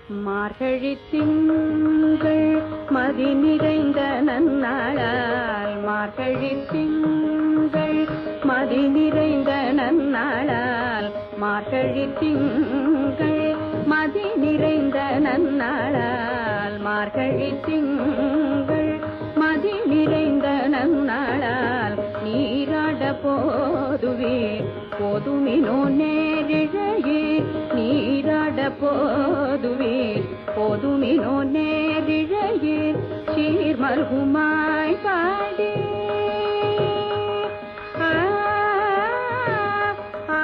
மார்கழி திங்கள் மதி நிறைந்த நன்னாளால் மார்கழி திங்கள் மதி நிறைந்த நன்னாளால் மார்கழி திங்கள் மதி நிறைந்த நன்னாளால் மார்கழி திங்கள் மதி நிறைந்த நன்னாளால் நீராட போதுவே போதுமினோ நேரிழையே நீராட போதுவே போதுமினோ நேரிழையே சீர் மல்குமாய் பாடி ஆ, ஆ,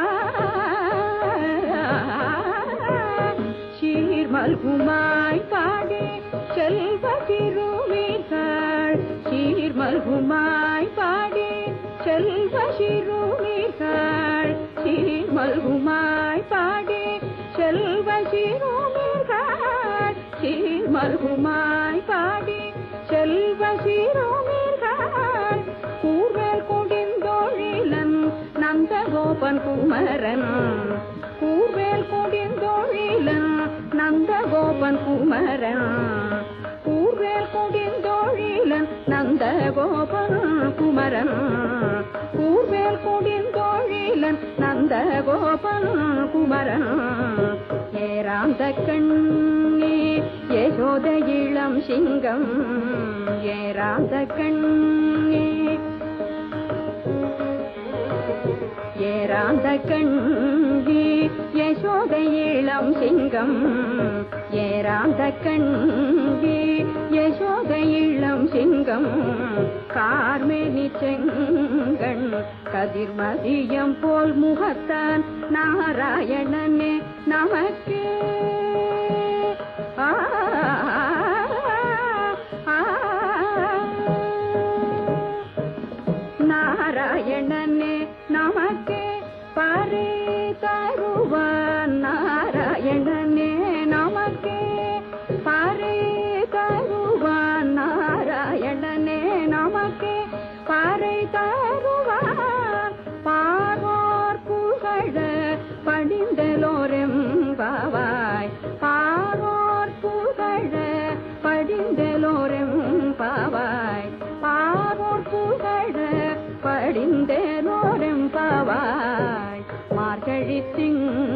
சீர் மல்குமாய் பாடி செல்வ திருமீர்கள் சீர் மல்குமாய் பாடி செல்வ சிறுமீர்கள் சீர் மல்குமாய் பாடி செல்வ சிறுமீர்கள் சீர் மல்குமாய் பாடி செல்வ சிறுமீர்கள் கூர்வேல் கொடிந்தோழிலன் நந்தகோபன் குமரன் கூர்வேல் கொடிந்தோழிலன் நந்தகோபன் குமரன் கூர்வேல் கொடிந்தோழிலன் நந்தகோபன் குமரன் கூர்வேல் கொடிந்தோழிலன் நந்தகோபன் குமரன் ஏராந்த கண்ணே யசோத இளம் சிங்கம் ஏராந்த கண்ணே ஏராந்த கண்டி யசோத இளம் சிங்கம் ஏராந்த கண்டி யசோத இளம் சிங்கம் கார்மேனி செங்கண் கதிர்மதியம் போல் முகத்தான் நாராயணனே நமக்கு ஆ ஆ, நாராயணனே நமக்கு பரி தருவான் நாராயணனே நமக்கு பரி தருவான் நாராயணனே நமக்கு பறை தருவான் பாரோர் புகழ படிந்தலோரெம் பாவாய் பாரோர் புகழ படிந்தலோரெம் பாவாய் பாரோர் புகழ படிந்தலோரெம் பாவாய் மார்கழி திங்கள்